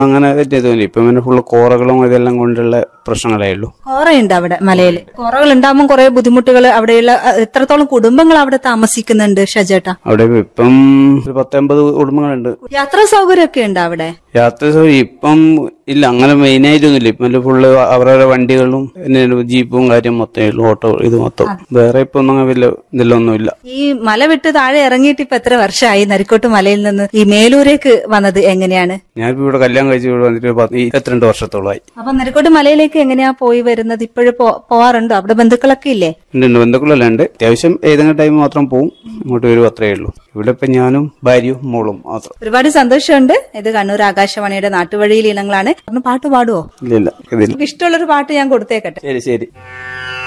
അങ്ങനെ തോന്നി ഇപ്പം പിന്നെ ഫുള്ള് കോറകളും ഇതെല്ലാം കൊണ്ടുള്ള പ്രശ്നങ്ങളേ ഉള്ളൂ കോറയുണ്ട് അവിടെ മലയിൽ കോറകൾ ഉണ്ടാകുമ്പോൾ കുറെ ബുദ്ധിമുട്ടുകൾ അവിടെയുള്ള അഹ്, എത്രത്തോളം കുടുംബങ്ങൾ അവിടെ താമസിക്കുന്നുണ്ട് ഷജേട്ടാ അവിടെ ഇപ്പം ഒരു പത്തൊമ്പത് കുടുംബങ്ങളുണ്ട് യാത്രാ സൗകര്യമൊക്കെ ഉണ്ട് അവിടെ യാത്ര സൗകര്യം ഇപ്പം ഇല്ല അങ്ങനെ മെയിൻ ആയിട്ടൊന്നുമില്ല ഇപ്പം ഫുള്ള് അവരവരുടെ വണ്ടികളും പിന്നെ ജീപ്പും കാര്യം മൊത്തമേ ഉള്ളൂ ഓട്ടോ ഇത് മൊത്തം വേറെ ഇപ്പൊ ഒന്നും അങ്ങനെ വലിയ ഇതിലൊന്നുമില്ല ഈ മല വിട്ട് താഴെ ഇറങ്ങിയിട്ട് ഇപ്പൊ എത്ര വർഷമായി നരിക്കോട്ട് മലയിൽ നിന്ന് ഈ മേലൂരേക്ക് വന്നത് എങ്ങനെയാണ് ഞാനിപ്പോ ഇവിടെ കല്യാണം കഴിച്ച് ഇവിടെ വന്നിട്ട് ഒരു പത്ത് ഇരുപത്തിരണ്ട് വർഷത്തോളമായി അപ്പൊ നരിക്കോട്ട് മലയിലേക്ക് എങ്ങനെയാ പോയി വരുന്നത് ഇപ്പോഴും പോവാറുണ്ടോ അവിടെ ബന്ധുക്കളൊക്കെ ഇല്ലേ ഉണ്ട് ഉണ്ട് ബന്ധുക്കളെല്ലാം ഉണ്ട് അത്യാവശ്യം ഏതെങ്കിലും ടൈം മാത്രം പോവും ഇങ്ങോട്ട് വരും അത്രേ ഉള്ളൂ ഇവിടെ ഇപ്പൊ ഞാനും ഭാര്യയും മോളും മാത്രം ഒരുപാട് സന്തോഷമുണ്ട് ഇത് കണ്ണൂർ ആകാശവാണിയുടെ നാട്ടുവഴിയിൽ ഇനങ്ങളാണ് ഒന്ന് പാട്ട് പാടുവോ ഇല്ല ഇല്ല ഇതില്ല നമുക്ക് ഇഷ്ടമുള്ളൊരു പാട്ട് ഞാൻ കൊടുത്തേക്കട്ടെ ശരി ശരി